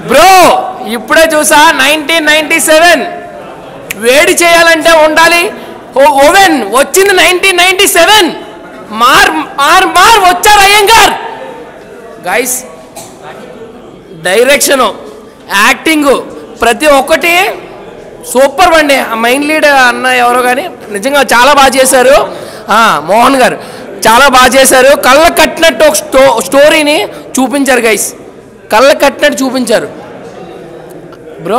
Bro ఇప్పుడే చూసా nineteen ninety seven వేడి చేయాలంటే ఉండాలి ఓ ఓవెన్ వచ్చింది నైన్టీన్ నైన్టీ సెవెన్ మార్ మార్ మార్ వచ్చారు అయ్యంగార్ గైస్ డైరెక్షను యాక్టింగు ప్రతి ఒక్కటి సూపర్ అండి ఆ మైండ్ లీడ్ అన్న ఎవరో కానీ నిజంగా చాలా బాగా చేశారు ఆ, మోహన్ గారు చాలా బాగా చేశారు కళ్ళ కట్టినట్టు ఒక స్టో స్టోరీని చూపించారు గైస్ కళ్ళ కట్టినట్టు చూపించారు బ్రో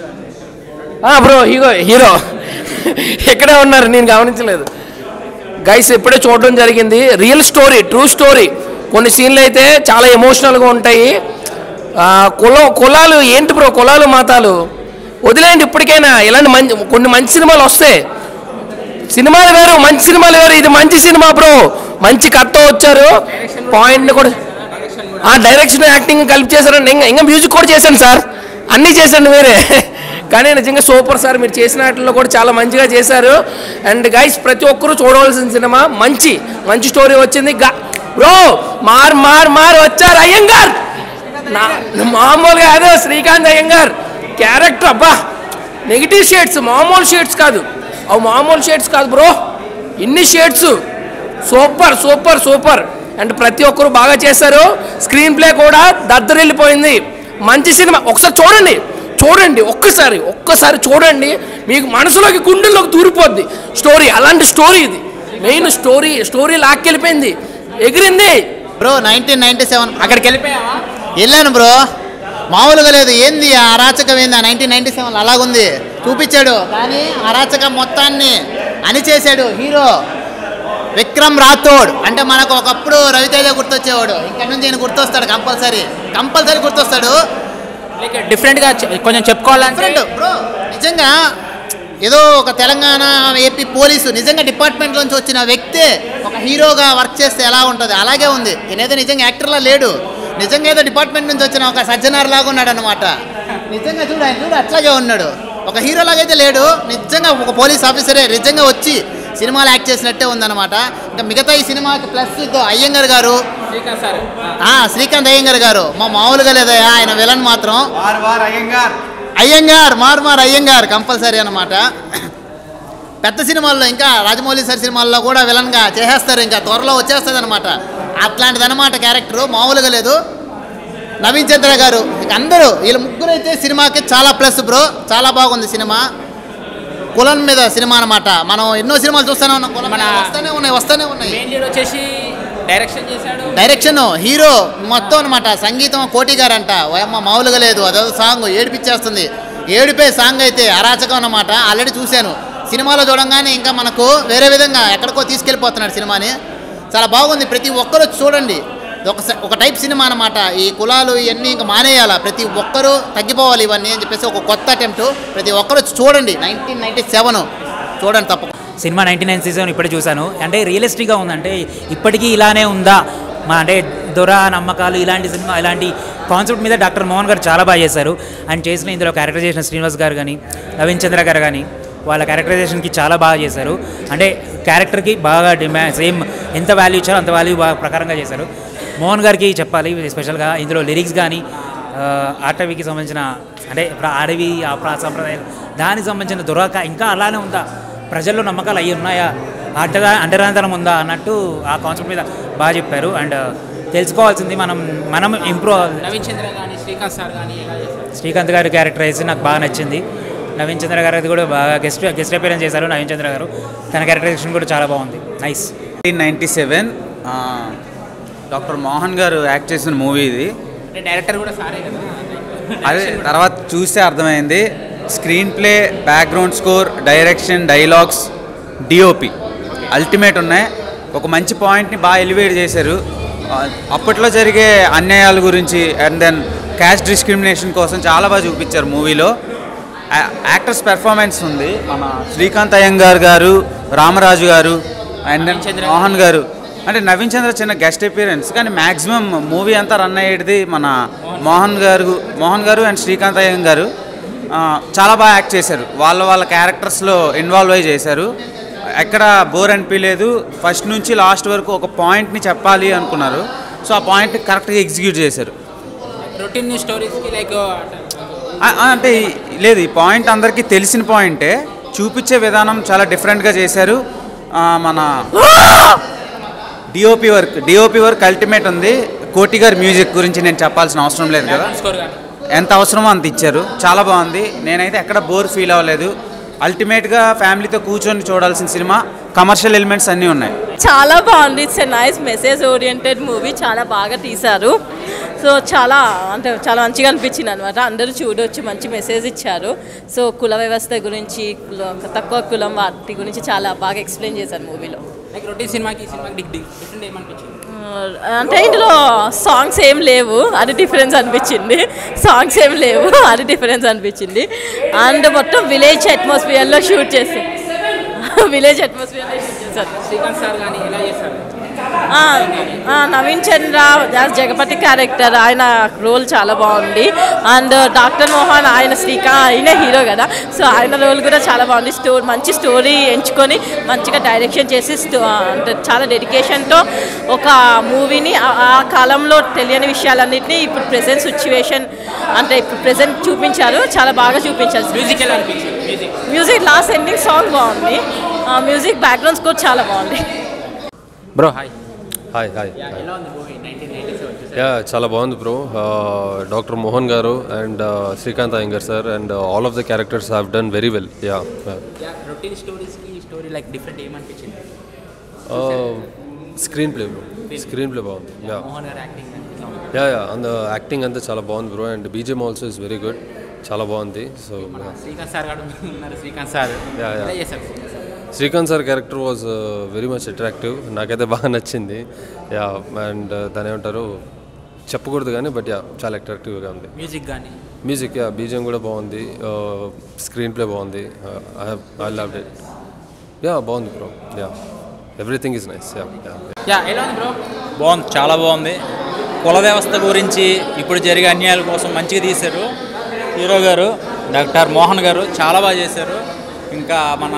బ్రో హీరో హీరో ఇక్కడే ఉన్నారు నేను గమనించలేదు గైస్ ఇప్పుడే చూడడం జరిగింది రియల్ స్టోరీ ట్రూ స్టోరీ కొన్ని సీన్లు అయితే చాలా ఎమోషనల్గా ఉంటాయి ఆ, కులం కులాలు ఏంటి బ్రో కులాలు మతాలు వదిలేయండి ఇప్పటికైనా ఇలాంటి మంచి కొన్ని మంచి సినిమాలు వస్తాయి సినిమాలు వేరు మంచి సినిమాలు వేరు ఇది మంచి సినిమా బ్రో మంచి కథతో వచ్చారు పాయింట్ని కూడా ఆ డైరెక్షన్ యాక్టింగ్ కలిపి చేశారండి ఇంకా ఇంకా మ్యూజిక్ కూడా చేశాను సార్ అన్నీ చేశాను మీరే కానీ నిజంగా సూపర్ సార్ మీరు చేసిన వాటిల్లో కూడా చాలా మంచిగా చేశారు అండ్ గైస్ ప్రతి ఒక్కరూ చూడవలసిన సినిమా మంచి మంచి స్టోరీ వచ్చింది బ్రో మార్ మార్ మార్ వచ్చారు అయ్యంగార్ నా మామూలుగా అదే శ్రీకాంత్ అయ్యంగార్ క్యారెక్టర్ అబ్బా నెగిటివ్ షేడ్స్ మామూలు షేడ్స్ కాదు అవి మామూలు షేడ్స్ కాదు బ్రో ఇన్ని shades super super super and ప్రతి ఒక్కరు బాగా చేశారు స్క్రీన్ ప్లే కూడా దద్దరిల్లిపోయింది మంచి సినిమా ఒకసారి చూడండి చూడండి ఒక్కసారి ఒక్కసారి చూడండి మీకు మనసులోకి గుండెల్లోకి దూరిపోద్ది స్టోరీ అలాంటి స్టోరీ ఇది మెయిన్ స్టోరీ స్టోరీ లాక్కెళ్ళిపోయింది ఎగిరింది బ్రో నైన్టీన్ నైన్టీ సెవెన్ అక్కడికి వెళ్ళిపోయావా వెళ్ళాను బ్రో మామూలుగా లేదు ఏంది ఆ అరాచకం ఏంది నైన్టీన్ నైన్టీ సెవెన్ అలాగుంది చూపించాడు కానీ అరాచకం మొత్తాన్ని అని చేశాడు హీరో విక్రమ్ రాథోడ్ అంటే మనకు ఒకప్పుడు రవితేజ గుర్తొచ్చేవాడు ఇక్కడ నుంచి ఈయన గుర్తొస్తాడు కంపల్సరీ కంపల్సరీ గుర్తొస్తాడు డిఫరెంట్గా కొంచెం చెప్పుకోవాలంటే డిఫరెంట్ బ్రో నిజంగా ఏదో ఒక తెలంగాణ ఏపీ పోలీసు నిజంగా డిపార్ట్మెంట్ నుంచి వచ్చిన వ్యక్తే ఒక హీరోగా వర్క్ చేస్తే ఎలా ఉంటుంది అలాగే ఉంది ఈయనేదో నిజంగా యాక్టర్లా లేడు నిజంగా ఏదో డిపార్ట్మెంట్ నుంచి వచ్చిన ఒక సజ్జనార్ లాగా ఉన్నాడు అనమాట నిజంగా చూడు ఆయన చూడు అట్లాగే ఉన్నాడు ఒక హీరో లాగైతే లేడు నిజంగా ఒక పోలీస్ ఆఫీసరే నిజంగా వచ్చి సినిమాలో యాక్ట్ చేసినట్టే ఉందన్నమాట ఇంకా మిగతా ఈ సినిమాకి ప్లస్ ఇదో అయ్యంగార్ గారు ఆ, శ్రీకాంత్ అయ్యంగార్ గారు మా మామూలుగా లేదయ్యా ఆయన విలన్ మాత్రం అయ్యంగార్ మార్ మార్ అయ్యంగార్ కంపల్సరీ అనమాట పెద్ద సినిమాల్లో ఇంకా రాజమౌళి సార్ సినిమాల్లో కూడా విలన్గా చేసేస్తారు ఇంకా త్వరలో వచ్చేస్తుంది అనమాట అట్లాంటిది అనమాట క్యారెక్టర్ మామూలుగా లేదు నవీన్ చంద్ర గారు ఇక అందరూ వీళ్ళ ముగ్గురు అయితే సినిమాకి చాలా ప్లస్ బ్రో చాలా బాగుంది సినిమా కులం మీద సినిమా అనమాట మనం ఎన్నో సినిమాలు చూస్తూనే ఉన్నాం కులం మీద వస్తూనే ఉన్నాయి వస్తూనే ఉన్నాయి మెయిన్ లీడ్ వచ్చేసి డైరెక్షన్ చేశాడు డైరెక్షన్ హీరో మొత్తం అనమాట సంగీతం కోటి గారంట ఓయమ్మ మామూలుగా లేదు అదో సాంగ్ ఏడిపించేస్తుంది ఏడిపే సాంగ్ అయితే అరాచకం అనమాట ఆల్రెడీ చూశాను సినిమాలో చూడంగానే ఇంకా మనకు వేరే విధంగా ఎక్కడికో తీసుకెళ్ళిపోతున్నాడు సినిమాని చాలా బాగుంది ప్రతి ఒక్కరూ చూడండి ఒక స- ఒక టైప్ సినిమా అనమాట ఈ కులాలు ఇవన్నీ ఇంకా మానేయాలా ప్రతి ఒక్కరూ తగ్గిపోవాలి ఇవన్నీ అని చెప్పేసి ఒక కొత్త అటెంప్ట్ ప్రతి ఒక్కరూ చూడండి నైన్టీన్ నైన్టీ సెవెన్ చూడండి తప్పకుండా సినిమా నైన్టీ నైన్ సీజన్ ఇప్పుడే చూశాను అంటే రియలిస్టిక్గా ఉందంటే ఇప్పటికీ ఇలానే ఉందా మా అంటే దొర నమ్మకాలు ఇలాంటి సినిమా ఇలాంటి కాన్సెప్ట్ మీద డాక్టర్ మోహన్ గారు చాలా బాగా చేశారు అండ్ చేసిన ఇందులో క్యారెక్టర్ చేసిన శ్రీనివాస్ గారు కానీ నవీన్ చంద్ర గారు కానీ వాళ్ళ క్యారెక్టరైజేషన్కి చాలా బాగా చేశారు అంటే క్యారెక్టర్కి బాగా డిమాండ్ సేమ్ ఎంత వాల్యూ ఇచ్చారో అంత వాల్యూ బాగా ప్రకారంగా చేశారు మోహన్ గారికి చెప్పాలి స్పెషల్గా ఇందులో లిరిక్స్ కానీ ఆ, అటవీకి సంబంధించిన అంటే ప్ర- అడవి ఆ ప్ర- సంప్రదాయాలు దానికి సంబంధించిన దురాక ఇంకా అలానే ఉందా ప్రజల్లో నమ్మకాలు అయ్యి ఉన్నాయా అడ్డదా అండరాంతరం ఉందా అన్నట్టు ఆ కాన్సెప్ట్ మీద బాగా చెప్పారు అండ్ తెలుసుకోవాల్సింది మనం మనం ఇంప్రూవ్ నవీన్ చంద్ర కానీ శ్రీకాంత్ సార్ కానీ ఎలా చేశారు శ్రీకాంత్ గారి క్యారెక్టర్ వేసి నాకు బాగా నచ్చింది నవీన్ చంద్ర గారు కూడా బాగా గెస్ట్ గెస్ట్ అపీరెన్స్ చేశారు నవీన్ చంద్ర గారు తన క్యారెక్టరైజేషన్ కూడా చాలా బాగుంది nice nineteen ninety seven doctor Mohan garu act చేసిన మూవీ ఇది అంటే డైరెక్టర్ కూడా సారే కదా అదే తర్వాత చూస్తే అర్థమైంది screenplay background score direction dialogues DOP ultimate ఉన్నాయి ఒక మంచి పాయింట్ని బాగా ఎలివేట్ చేశారు ఆ, అప్పట్లో జరిగే అన్యాయాల గురించి అండ్ దెన్ క్యాస్ట్ డిస్క్రిమినేషన్ కోసం చాలా బాగా చూపించారు మూవీలో యాక్టర్స్ పెర్ఫార్మెన్స్ ఉంది మన శ్రీకాంత్ అయ్యంగార్ గారు రామరాజు గారు అండ్ దెన్ మోహన్ గారు అంటే నవీన్ చంద్ర చిన్న గెస్ట్ అపీరెన్స్ కానీ మ్యాక్సిమం మూవీ అంతా రన్ అయ్యేది మన మోహన్ గారు మోహన్ గారు అండ్ శ్రీకాంత్ అయ్యం గారు ఆ, చాలా బాగా యాక్ట్ చేశారు వాళ్ళ వాళ్ళ క్యారెక్టర్స్లో ఇన్వాల్వ్ అయ్యి చేశారు ఎక్కడ బోర్ అనిపించలేదు ఫస్ట్ నుంచి లాస్ట్ వరకు ఒక పాయింట్ని చెప్పాలి అనుకున్నారు సో ఆ పాయింట్ కరెక్ట్గా ఎగ్జిక్యూట్ చేశారు రొటీన్ స్టోరీస్కి లైక్ ఆ- ఆ, అంటే ఈ- లేదు ఈ పాయింట్ అందరికీ తెలిసిన పాయింటే చూపించే విధానం చాలా డిఫరెంట్గా చేశారు ఆ, మన DOP work DOP work ultimate ఉంది కోటి గారి మ్యూజిక్ గురించి నేను చెప్పాల్సిన అవసరం లేదు కదా స్కోర్ కానీ ఎంత అవసరమో అంత ఇచ్చారు చాలా బాగుంది నేనైతే ఎక్కడ బోర్ ఫీల్ అవ్వలేదు అల్టిమేట్గా ఫ్యామిలీతో కూర్చొని చూడాల్సిన సినిమా కమర్షియల్ ఎలిమెంట్స్ అన్నీ ఉన్నాయి చాలా బాగుంది it's a nice message oriented movie చాలా బాగా తీశారు సో చాలా అంటే చాలా మంచిగా అనిపించింది అనమాట అందరూ చూడొచ్చు మంచి మెసేజ్ ఇచ్చారు సో కుల వ్యవస్థ గురించి కుల- తక్కువ కులం వాటి గురించి చాలా బాగా ఎక్స్ప్లెయిన్ చేశారు మూవీలో లైక్ రొటీన్ సినిమాకి ఈ సినిమాకి డిఫరెంట్ ఏమనిపించింది అంటే ఇందులో సాంగ్స్ ఏం లేవు అది డిఫరెన్స్ అనిపించింది సాంగ్స్ ఏం లేవు అది డిఫరెన్స్ అనిపించింది అండ్ మొత్తం విలేజ్ అట్మాస్ఫియర్లో షూట్ చేస్తారు విలేజ్ అట్మాస్ఫియర్లో షూట్ చేశారు శ్రీకాంత్ సార్ కానీ ఎలా చేస్తారు ఆ, ఆ, నవీన్ చంద్ర యాజ్ జగపతి క్యారెక్టర్ ఆయన రోల్ చాలా బాగుంది అండ్ డాక్టర్ మోహన్ ఆయన శ్రీకా ఆయన హీరో కదా సో ఆయన రోల్ కూడా చాలా బాగుంది స్టోరీ మంచి స్టోరీ ఎంచుకొని మంచిగా డైరెక్షన్ చేసి స్టో- అంటే చాలా డెడికేషన్తో ఒక మూవీని ఆ- ఆ కాలంలో తెలియని విషయాలన్నింటినీ ఇప్పుడు ప్రెసెంట్ సిచ్యువేషన్ అంటే ఇప్పుడు ప్రెసెంట్ చూపించారు చాలా బాగా చూపించారు మ్యూజిక్ ఎలా అనిపించింది music music last ending song బాగుంది మ్యూజిక్ బ్యాక్గ్రౌండ్ స్కోర్ చాలా బాగుంది బ్రో హాయ్ హాయ్ హాయ్ ఎలా ఉంది movie nineteen ninety seven yeah చాలా బాగుంది bro doctor Mohan garu and Srikanth Iyengar sir and all of the characters have done very well yeah routine స్టోరీస్కి story like different ఏమనిపించింది screenplay bro screenplay బాగుంది yeah Mohan garu acting yeah yeah అంద acting అంతా చాలా బాగుంది bro and BGM also is very good చాలా బాగుంది so Srikanth sir గారు ఉన్నారు శ్రీకాంత్ సార్ Yeah, yeah. ఎలా చేశారు Srikanth sir character was very much attractive నాకైతే బాగా నచ్చింది యా అండ్ దాని ఏమంటారు చెప్పకూడదు కానీ బట్ యా చాలా అట్రాక్టివ్గా ఉంది మ్యూజిక్ కానీ మ్యూజిక్ యా బీజియం కూడా బాగుంది స్క్రీన్ ప్లే బాగుంది ఐ లవ్ ఇట్ యా బాగుంది bro yeah everything is nice yeah yeah yeah ఎలా ఉంది బ్రో బాగుంది చాలా బాగుంది కుల వ్యవస్థ గురించి ఇప్పుడు జరిగే అన్యాయాల కోసం మంచిగా తీశారు హీరో గారు డాక్టర్ మోహన్ గారు చాలా బాగా చేశారు ఇంకా మన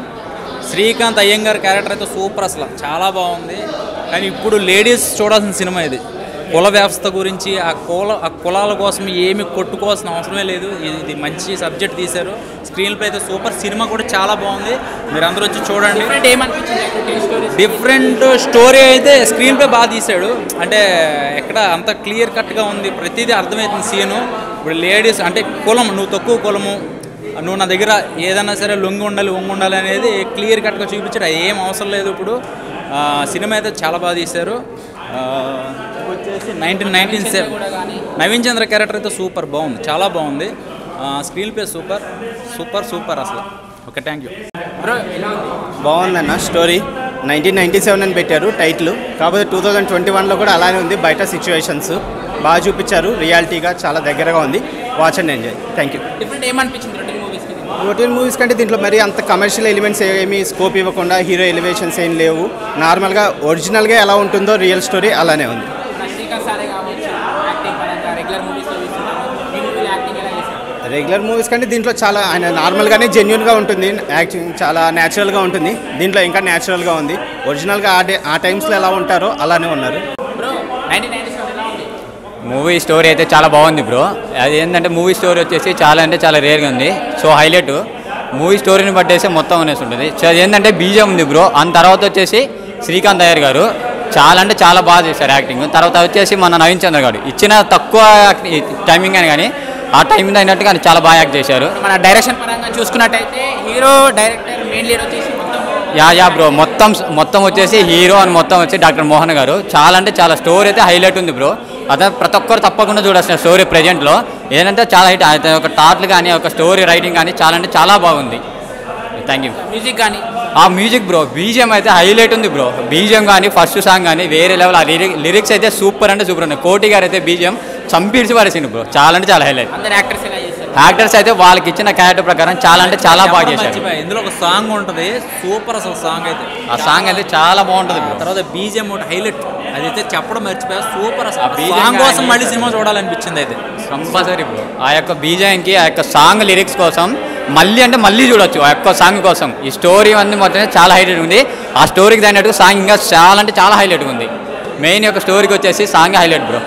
శ్రీకాంత్ అయ్యంగార్ క్యారెక్టర్ అయితే సూపర్ అసలు చాలా బాగుంది కానీ ఇప్పుడు లేడీస్ చూడాల్సిన సినిమా ఇది కుల వ్యవస్థ గురించి ఆ కుల ఆ కులాల కోసం ఏమి కొట్టుకోవాల్సిన అవసరమే లేదు ఇది ఇది మంచి సబ్జెక్ట్ తీశారు స్క్రీన్ ప్లే అయితే సూపర్ సినిమా కూడా చాలా బాగుంది మీరు అందరూ వచ్చి చూడండి డిఫరెంట్ ఏమనిపించింది రొటీన్ స్టోరీస్ డిఫరెంట్ స్టోరీ అయితే స్క్రీన్ ప్లే బాగా తీశాడు అంటే ఎక్కడ అంత క్లియర్ కట్గా ఉంది ప్రతిదీ అర్థమవుతుంది సీను ఇప్పుడు లేడీస్ అంటే కులం నువ్వు తక్కువ కులము నువ్వు నా దగ్గర ఏదైనా సరే లొంగి ఉండాలి వంగి ఉండాలి అనేది క్లియర్ కట్గా చూపించాడు అది ఏం అవసరం లేదు ఇప్పుడు ఆ, సినిమా అయితే చాలా బాగా తీశారు ఆ, వచ్చేసి nineteen nineteen seven Naveen Chandra character అయితే సూపర్ బాగుంది చాలా బాగుంది screenplay super super super అసలు ఓకే థ్యాంక్ యూ బ్రో ఎలా ఉంది బాగుందన్న స్టోరీ నైన్టీన్ నైంటీ సెవెన్ అని పెట్టారు టైటిల్ కాకపోతే టూ థౌజండ్ ట్వంటీ వన్లో కూడా అలానే ఉంది బయట సిచ్యువేషన్స్ బాగా చూపించారు రియాలిటీగా చాలా దగ్గరగా ఉంది watch and enjoy thank you different ఏమనిపించింది రొటీన్ మూవీస్కి రొటీన్ మూవీస్ కంటే దీంట్లో మరి అంత కమర్షియల్ ఎలిమెంట్స్ ఏమీ స్కోప్ ఇవ్వకుండా హీరో ఎలివేషన్స్ ఏం లేవు నార్మల్గా ఒరిజినల్గా ఎలా ఉంటుందో రియల్ స్టోరీ అలానే ఉంది మన శ్రీకాంత్ సారే కావచ్చు యాక్టింగ్ పరంగా రెగ్యులర్ మూవీస్లో చూస్తున్నాను మీ మూవీలో యాక్టింగ్ ఎలా చేశారు రెగ్యులర్ మూవీస్ కంటే దీంట్లో చాలా ఆయన నార్మల్గానే జెన్యున్గా ఉంటుంది యాక్టింగ్ చాలా న్యాచురల్గా ఉంటుంది దీంట్లో ఇంకా న్యాచురల్గా ఉంది ఒరిజినల్గా ఆ డే ఆ టైమ్స్లో ఎలా ఉంటారో అలానే ఉన్నారు బ్రో నైన్టీన్ నైన్టీ సెవెన్ ఎలా ఉంది మూవీ స్టోరీ అయితే చాలా బాగుంది బ్రో అది ఏంటంటే మూవీ స్టోరీ వచ్చేసి చాలా అంటే చాలా రేర్గా ఉంది సో హైలైట్ మూవీ స్టోరీని బట్టేసి మొత్తం అనేసి ఉంటుంది సో అది ఏంటంటే బీజం ఉంది బ్రో అంత తర్వాత వచ్చేసి శ్రీకాంత్ అయ్యర్ గారు చాలా అంటే చాలా బాగా చేశారు యాక్టింగ్ తర్వాత వచ్చేసి మన నవీన్ చంద్ర గారు ఇచ్చిన తక్కువ టైమింగ్ అని కానీ ఆ టైమింగ్ అయినట్టుగా ఆయన చాలా బాగా యాక్ట్ చేశారు మన డైరెక్షన్ పరంగా చూసుకున్నట్టయితే హీరో డైరెక్టర్ మెయిన్ లీడ్ వచ్చేసి మొత్తం యా యా బ్రో మొత్తం మొత్తం వచ్చేసి హీరో అని మొత్తం వచ్చి డాక్టర్ మోహన్ గారు చాలా అంటే చాలా స్టోరీ అయితే హైలైట్ ఉంది బ్రో అదే ప్రతి ఒక్కరు తప్పకుండా చూడాల్సిన స్టోరీ ప్రజెంట్లో ఏంటంటే చాలా హైట్ అయితే ఒక టాట్లు కానీ ఒక స్టోరీ రైటింగ్ కానీ చాలా అంటే చాలా బాగుంది థ్యాంక్ యూ మ్యూజిక్ కానీ ఆ మ్యూజిక్ బ్రో బీజిఎం అయితే హైలైట్ ఉంది బ్రో బీజిఎం కానీ ఫస్ట్ సాంగ్ కానీ వేరే లెవెల్ ఆ లిరిక్స్ అయితే సూపర్ అంటే సూపర్ ఉన్నాయి కోటి గారు అయితే బీజిఎం చంపీడ్చి పారేసిండు బ్రో చాలా అంటే చాలా హైలైట్ అందరు యాక్టర్స్ ఎలా చేశారు యాక్టర్స్ అయితే వాళ్ళకి ఇచ్చిన క్యారెక్టర్ ప్రకారం చాలా అంటే చాలా బాగా చేశారు మర్చిపోయా. ఇందులో ఒక సాంగ్ ఉంటుంది సూపర్ అసలు సాంగ్ అయితే ఆ సాంగ్ అయితే చాలా బాగుంటుంది బ్రో తర్వాత బీజిఎం ఒకటి హైలైట్ అది అయితే చెప్పడం మర్చిపోయా సూపర్ అసలు ఆ BGM సాంగ్ కోసం కానీ- మళ్ళీ సినిమా చూడాలనిపించింది అయితే కంపల్సరీ బ్రో ఆ యొక్క బీజాయంకి ఆ యొక్క సాంగ్ లిరిక్స్ కోసం మళ్ళీ అంటే మళ్ళీ చూడొచ్చు ఆ యొక్క సాంగ్ కోసం ఈ స్టోరీ అన్ని మొత్తం చాలా హైలైట్ ఉంది ఆ స్టోరీకి తగినట్టు సాంగ్ ఇంకా చాలా అంటే చాలా హైలైట్ ఉంది మెయిన్ యొక్క స్టోరీకి వచ్చేసి song highlight bro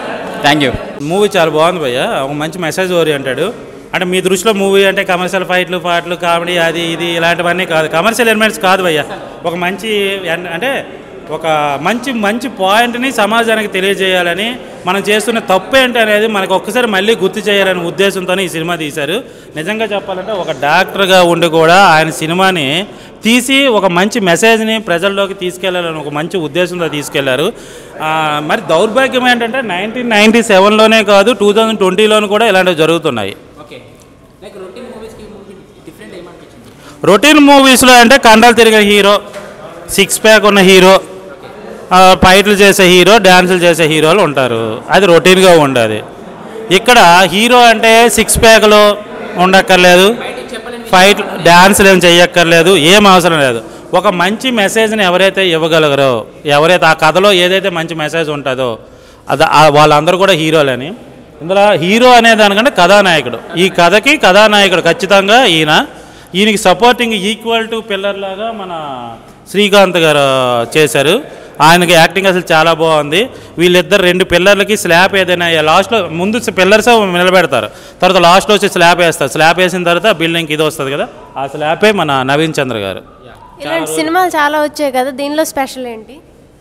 thank you movie చాలా బాగుంది భయ్య ఒక మంచి మెసేజ్ ఓరియంటాడు అంటే మీ దృష్టిలో మూవీ అంటే కమర్షియల్ ఫైట్లు పాటలు కామెడీ అది ఇది ఇలాంటివన్నీ కాదు కమర్షియల్ ఎలిమెంట్స్ కాదు భయ్య ఒక మంచి ఎన్- అంటే ఒక మంచి మంచి పాయింట్ని సమాజానికి తెలియజేయాలని మనం చేస్తున్న తప్పు ఏంటి అనేది మనకు ఒక్కసారి మళ్ళీ గుర్తు చేయాలనే ఉద్దేశంతో ఈ సినిమా తీశారు నిజంగా చెప్పాలంటే ఒక డాక్టర్గా ఉండి కూడా ఆయన సినిమాని తీసి ఒక మంచి మెసేజ్ని ప్రజల్లోకి తీసుకెళ్లాలని ఒక మంచి ఉద్దేశంతో తీసుకెళ్లారు ఆ, మరి దౌర్భాగ్యం ఏంటంటే నైన్టీన్ నైన్టీ సెవెన్లోనే కాదు టూ థౌజండ్ ట్వంటీలోనూ కూడా ఇలాంటివి జరుగుతున్నాయి ఓకే లైక్ రొటీన్ మూవీస్కి మూవీ డిఫరెంట్ ఏమనిపించింది రొటీన్ మూవీస్లో అంటే కండలు తిరిగిన హీరో సిక్స్ ప్యాక్ ఉన్న హీరో ఆ, ఫైట్లు చేసే హీరో డ్యాన్సులు చేసే హీరోలు ఉంటారు అది రొటీన్గా ఉండదు ఇక్కడ హీరో అంటే సిక్స్ ప్యాక్లో ఉండక్కర్లేదు ఫైట్ డ్యాన్సులు ఏం చెయ్యక్కర్లేదు ఏం అవసరం లేదు ఒక మంచి మెసేజ్ని ఎవరైతే ఇవ్వగలగరో ఎవరైతే ఆ కథలో ఏదైతే మంచి మెసేజ్ ఉంటుందో అది ఆ- వాళ్ళందరూ కూడా హీరోలని ఇందులో హీరో అనే దానికంటే కథానాయకుడు ఈ కథకి కథానాయకుడు ఖచ్చితంగా ఈయన ఈయనకి సపోర్టింగ్ ఈక్వల్ టు పిల్లర్ లాగా మన శ్రీకాంత్ గారు చేశారు ఆయనకి యాక్టింగ్ అసలు చాలా బాగుంది వీళ్ళిద్దరు రెండు పిల్లర్లకి స్లాబ్ ఏదైనా లాస్ట్లో ముందు పిల్లర్స్ నిలబెడతారు తర్వాత లాస్ట్లో వచ్చి స్లాబ్ వేస్తారు స్లాబ్ వేసిన తర్వాత బిల్డింగ్కి ఇది వస్తుంది కదా ఆ స్లాబే మన నవీన్ చంద్ర గారు ఇలాంటి సినిమాలు చాలా వచ్చాయి కదా దీనిలో స్పెషల్ ఏంటి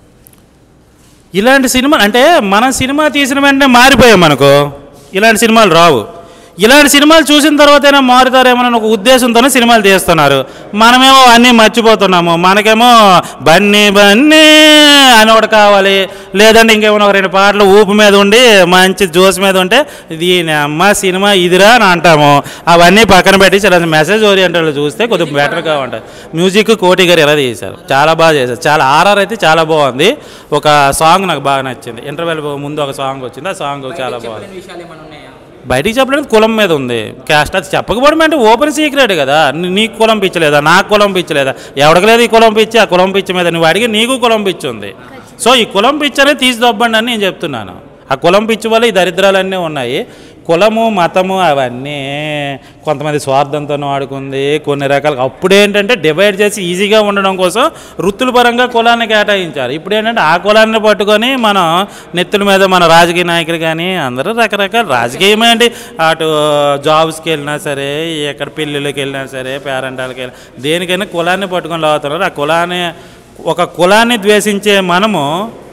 ఇలాంటి సినిమా అంటే మనం సినిమా తీసిన వెంటనే మారిపోయాం మనకు ఇలాంటి సినిమాలు రావు ఇలాంటి సినిమాలు చూసిన తర్వాతైనా మారుతారేమో ఒక ఉద్దేశంతోనే సినిమాలు తీస్తున్నారు మనమేమో అన్నీ మర్చిపోతున్నాము మనకేమో బన్నీ బన్నీ అని ఒకటి కావాలి లేదంటే ఇంకేమైనా ఒక రెండు పాటలు ఊపు మీద ఉండి మంచి జోస్ మీద ఉంటే దీని అమ్మ సినిమా ఇదిరా అని అంటాము అవన్నీ పక్కన పెట్టి చాలా మెసేజ్ ఓరియంటెడ్ చూస్తే కొద్దిగా బెటర్గా ఉంటుంది మ్యూజిక్ కోటి గారు ఎలా చేశారు చాలా బాగా చేశారు చాలా ఆర్ఆర్ అయితే చాలా బాగుంది ఒక సాంగ్ నాకు బాగా నచ్చింది ఇంటర్వెల్ ముందు ఒక సాంగ్ వచ్చింది ఆ సాంగ్ చాలా బాగుంది విషయాలు ఏమైనా ఉన్నాయా బయటికి చెప్పడానికి కులం మీద ఉంది క్యాస్ట్ అది చెప్పకపోవడం అంటే ఓపెన్ సీక్రెట్ కదా నీ- నీకు కులం పిచ్చలేదా నాకు కులం పిచ్చలేదా ఎవరికి లేదు ఈ కులం పిచ్చి ఆ కులం పిచ్చి మీద నువ్వు అడిగి నీకు కులం పిచ్చి ఉంది సో ఈ కులం పిచ్చి అనేది తీసి దొబ్బండి అని నేను చెప్తున్నాను ఆ కులం పిచ్చి వల్ల ఈ దరిద్రాలన్నీ ఉన్నాయి కులము మతము అవన్నీ కొంతమంది స్వార్థంతో ఆడుకుంది కొన్ని రకాల అప్పుడు ఏంటంటే డివైడ్ చేసి ఈజీగా ఉండడం కోసం వృత్తుల పరంగా కులాన్ని కేటాయించారు ఇప్పుడు ఏంటంటే ఆ కులాన్ని పట్టుకొని మనం నెత్తుల మీద మన రాజకీయ నాయకులు కానీ అందరూ రకరకాల రాజకీయం ఏంటి అటు జాబ్స్కి వెళ్ళినా సరే ఎక్కడ పెళ్ళిళ్ళకి వెళ్ళినా సరే పేరెంటాలకి వెళ్ళినా దేనికైనా కులాన్ని పట్టుకొని లాగుతున్నారు ఆ కులాన్ని ఒక కులాన్ని ద్వేషించే మనము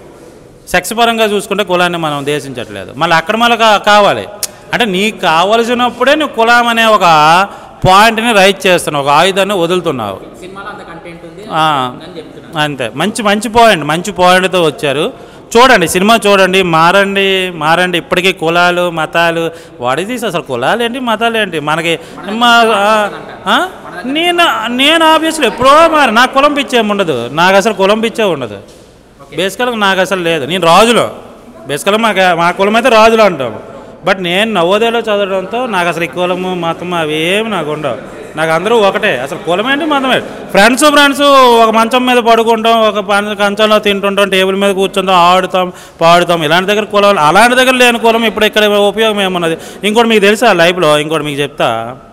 సెక్స్ పరంగా చూసుకుంటే కులాన్ని మనం దేశించట్లేదు మళ్ళీ అక్కడ మళ్ళీ కా- కావాలి అంటే నీకు కావలసినప్పుడే నువ్వు కులం అనే ఒక పాయింట్ని రైట్ చేస్తున్నావు ఒక ఆయుధాన్ని వదులుతున్నావు సినిమాలో అంత కంటెంట్ ఉంది ఆ, అని చెప్తున్నా అంతే మంచి మంచి పాయింట్ మంచి పాయింట్తో వచ్చారు చూడండి సినిమా చూడండి మారండి మారండి ఇప్పటికీ కులాలు మతాలు వాడి తీసి అసలు కులాలు ఏంటి మతాలు ఏంటి మనకి మా ఆ, ఆ? నేను నేను ఆబ్వియస్లీ ఎప్పుడో మారి నాకు కులం పిచ్చే ఉండదు నాకు అసలు కులం పిచ్చే ఉండదు బేసికల్గా నాకు అసలు లేదు నేను రాజులో బేసికల్గా మా మా కులం అయితే రాజులు అంటాము బట్ నేను నవోదయలో చదవడంతో నాకు అసలు ఈ కులము మతం అవి ఏమి నాకు ఉండవు నాకు అందరూ ఒకటే అసలు కులం ఏంటి మతం ఏంటి ఫ్రెండ్స్ ఫ్రెండ్స్ ఒక మంచం మీద పడుకుంటాం ఒక పం- కంచంలో తింటుంటాం టేబుల్ మీద కూర్చుంటాం ఆడుతాం పాడుతాం ఇలాంటి దగ్గర కులం అలాంటి దగ్గర లేని కులం ఇప్పుడు ఇక్కడ ఉపయోగం ఏమున్నది ఇంకోటి మీకు తెలుసా లైఫ్లో ఇంకోటి మీకు చెప్తా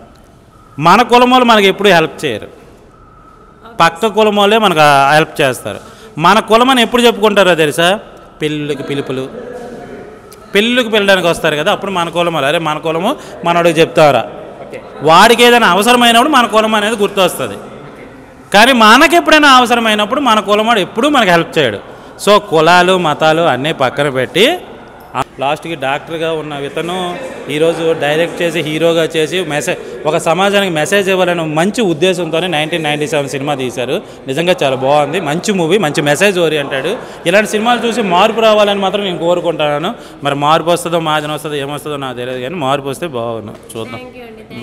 మన కులం వాళ్ళు మనకి ఎప్పుడు హెల్ప్ చేయరు పక్క కులం వాళ్ళే మనకు హెల్ప్ చేస్తారు మన కులం అని ఎప్పుడు చెప్పుకుంటారో తెలుసా పెళ్ళిళ్ళకి పిలుపులు పెళ్ళిళ్ళకి పిల్లడానికి వస్తారు కదా అప్పుడు మన కులం వాళ్ళు అరే మన కులము మనోడికి చెప్తారా వాడికి ఏదైనా అవసరమైనప్పుడు మన కులం అనేది గుర్తొస్తుంది కానీ మనకి ఎప్పుడైనా అవసరమైనప్పుడు మన కులమాడు ఎప్పుడూ మనకి హెల్ప్ చేయడు సో కులాలు మతాలు అన్నీ పక్కన పెట్టి ఆ లాస్ట్కి డాక్టర్గా ఉన్న ఇతను ఈరోజు డైరెక్ట్ చేసి హీరోగా చేసి మెసేజ్ ఒక సమాజానికి మెసేజ్ ఇవ్వాలనే మంచి ఉద్దేశంతోనే నైన్టీన్ నైన్టీ సెవెన్ సినిమా తీశారు నిజంగా చాలా బాగుంది మంచి మూవీ మంచి మెసేజ్ ఓరియంటాడు ఇలాంటి సినిమాలు చూసి మార్పు రావాలని మాత్రం నేను కోరుకుంటున్నాను మరి మార్పు వస్తుందో మాజన వస్తుందో ఏమొస్తుందో నాకు తెలియదు కానీ మార్పు వస్తే బాగుండు చూద్దాం